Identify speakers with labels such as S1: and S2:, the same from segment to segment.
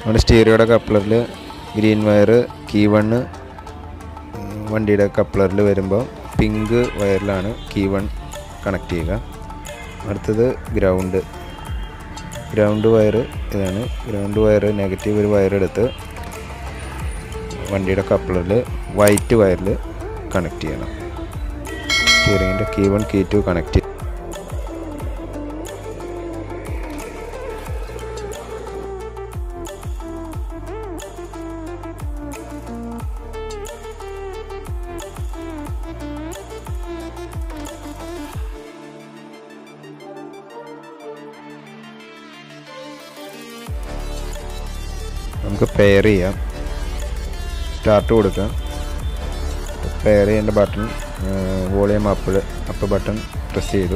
S1: നമ്മുടെ സ്റ്റീരിയോയുടെ കപ്ലറിൽ ഗ്രീൻ വയർ കീ വണ്ണ് വണ്ടിയുടെ കപ്ലറിൽ വരുമ്പോൾ പിങ്ക് വയറിലാണ് കീ വൺ കണക്ട് ചെയ്യുക അടുത്തത് ഗ്രൗണ്ട് ഗ്രൗണ്ട് വയർ ഇതാണ് ഗ്രൗണ്ട് വയർ നെഗറ്റീവ് ഒരു വയർ എടുത്ത് വണ്ടിയുടെ കപ്ലറിൽ വൈറ്റ് വയറിൽ കണക്ട് ചെയ്യണം സ്റ്റിയറിങ്ങിൻ്റെ key one key two connect നമുക്ക് പെയർ ചെയ്യാം സ്റ്റാർട്ട് കൊടുക്കാം പെയർ ചെയ്യേണ്ട button volume up up button press ചെയ്തു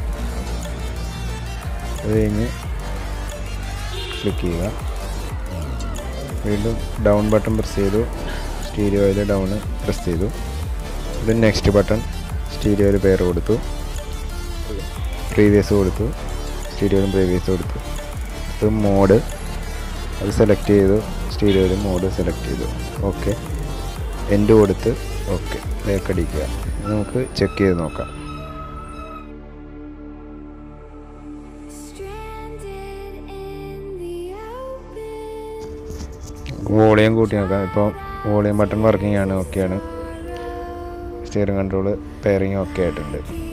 S1: അത് കഴിഞ്ഞ് ക്ലിക്ക് ചെയ്യുക വീണ്ടും ഡൗൺ ബട്ടൺ പ്രസ് ചെയ്തു സ്റ്റീരിയോയിൽ ഡൗൺ പ്രസ് ചെയ്തു ഇത് നെക്സ്റ്റ് ബട്ടൺ സ്റ്റീരിയോയിൽ പെയർ കൊടുത്തു പ്രീവിയസ് കൊടുത്തു സ്റ്റീരിയോയിലും പ്രീവിയസ് കൊടുത്തു ഇത് മോഡ് അത് സെലക്ട് ചെയ്തു സ്റ്റീരിയോയിൽ മോഡ് സെലക്ട് ചെയ്തു ഓക്കെ എൻഡ് കൊടുത്ത് ഓക്കെ ബേക്ക് അടിക്കുക നമുക്ക് ചെക്ക് ചെയ്ത് നോക്കാം
S2: Stranded in the open.
S1: Volume കൂട്ടി നോക്കാം ഇപ്പോൾ വോളിയം ബട്ടൺ വർക്കിംഗ് ആണ് ഓക്കെയാണ് സ്റ്റിയറിംഗ് കൺട്രോൾ പെയറിങ് ഓക്കെ ആയിട്ടുണ്ട്